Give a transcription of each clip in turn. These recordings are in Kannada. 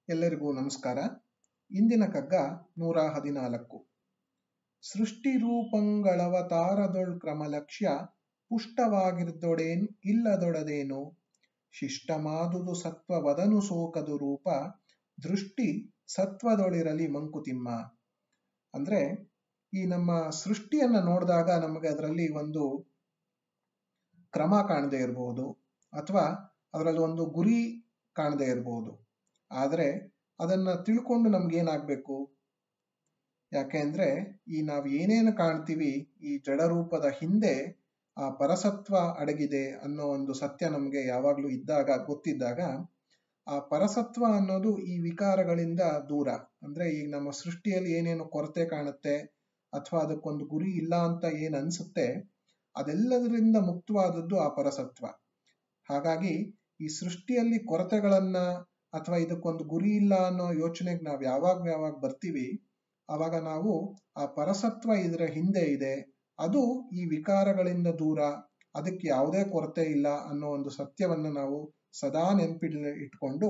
ಎಲ್ಲರಿಗೂ ನಮಸ್ಕಾರ ಇಂದಿನ ಕಗ್ಗ ನೂರ ಹದಿನಾಲ್ಕು ಸೃಷ್ಟಿ ರೂಪಂಗಳವತಾರದೊಳ್ ಕ್ರಮ ಲಕ್ಷ್ಯ ಪುಷ್ಟವಾಗಿರ್ದೊಡೇನ್ ಇಲ್ಲದೊಡದೇನು ಶಿಷ್ಟಮಾದುದು ಸತ್ವವದನು ಸೋಕದು ರೂಪ ದೃಷ್ಟಿ ಸತ್ವದೊಳಿರಲಿ ಮಂಕುತಿಮ್ಮ ಅಂದ್ರೆ ಈ ನಮ್ಮ ಸೃಷ್ಟಿಯನ್ನ ನೋಡಿದಾಗ ನಮಗೆ ಅದರಲ್ಲಿ ಒಂದು ಕ್ರಮ ಕಾಣದೇ ಇರಬಹುದು ಅಥವಾ ಅದರಲ್ಲಿ ಒಂದು ಗುರಿ ಕಾಣದೇ ಇರಬಹುದು ಆದರೆ ಅದನ್ನ ತಿಳ್ಕೊಂಡು ನಮ್ಗೆ ಏನಾಗ್ಬೇಕು ಯಾಕೆ ಅಂದ್ರೆ ಈ ನಾವು ಏನೇನು ಕಾಣ್ತೀವಿ ಈ ಜಡರೂಪದ ಹಿಂದೆ ಆ ಪರಸತ್ವ ಅಡಗಿದೆ ಅನ್ನೋ ಒಂದು ಸತ್ಯ ನಮ್ಗೆ ಯಾವಾಗ್ಲೂ ಇದ್ದಾಗ ಗೊತ್ತಿದ್ದಾಗ ಆ ಪರಸತ್ವ ಅನ್ನೋದು ಈ ವಿಕಾರಗಳಿಂದ ದೂರ ಅಂದ್ರೆ ಈಗ ನಮ್ಮ ಸೃಷ್ಟಿಯಲ್ಲಿ ಏನೇನು ಕೊರತೆ ಕಾಣುತ್ತೆ ಅಥವಾ ಅದಕ್ಕೊಂದು ಗುರಿ ಇಲ್ಲ ಅಂತ ಏನ್ ಅನ್ಸುತ್ತೆ ಅದೆಲ್ಲದರಿಂದ ಮುಕ್ತವಾದದ್ದು ಆ ಪರಸತ್ವ ಹಾಗಾಗಿ ಈ ಸೃಷ್ಟಿಯಲ್ಲಿ ಕೊರತೆಗಳನ್ನ ಅಥವಾ ಇದಕ್ಕೊಂದು ಗುರಿ ಇಲ್ಲ ಅನ್ನೋ ಯೋಚನೆಗೆ ನಾವು ಯಾವಾಗ ಯಾವಾಗ ಬರ್ತೀವಿ ಆವಾಗ ನಾವು ಆ ಪರಸತ್ವ ಇದರ ಹಿಂದೆ ಇದೆ ಅದು ಈ ವಿಕಾರಗಳಿಂದ ದೂರ ಅದಕ್ಕೆ ಯಾವುದೇ ಕೊರತೆ ಇಲ್ಲ ಅನ್ನೋ ಒಂದು ಸತ್ಯವನ್ನ ನಾವು ಸದಾ ನೆನಪಿಡ್ ಇಟ್ಕೊಂಡು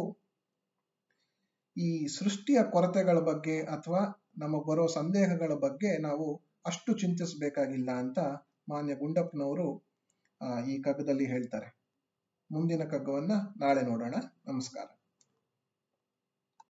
ಈ ಸೃಷ್ಟಿಯ ಕೊರತೆಗಳ ಬಗ್ಗೆ ಅಥವಾ ನಮಗೆ ಬರೋ ಸಂದೇಹಗಳ ಬಗ್ಗೆ ನಾವು ಅಷ್ಟು ಚಿಂತಿಸಬೇಕಾಗಿಲ್ಲ ಅಂತ ಮಾನ್ಯ ಗುಂಡಪ್ಪನವರು ಈ ಕಗ್ಗದಲ್ಲಿ ಹೇಳ್ತಾರೆ ಮುಂದಿನ ಕಗ್ಗವನ್ನ ನಾಳೆ ನೋಡೋಣ ನಮಸ್ಕಾರ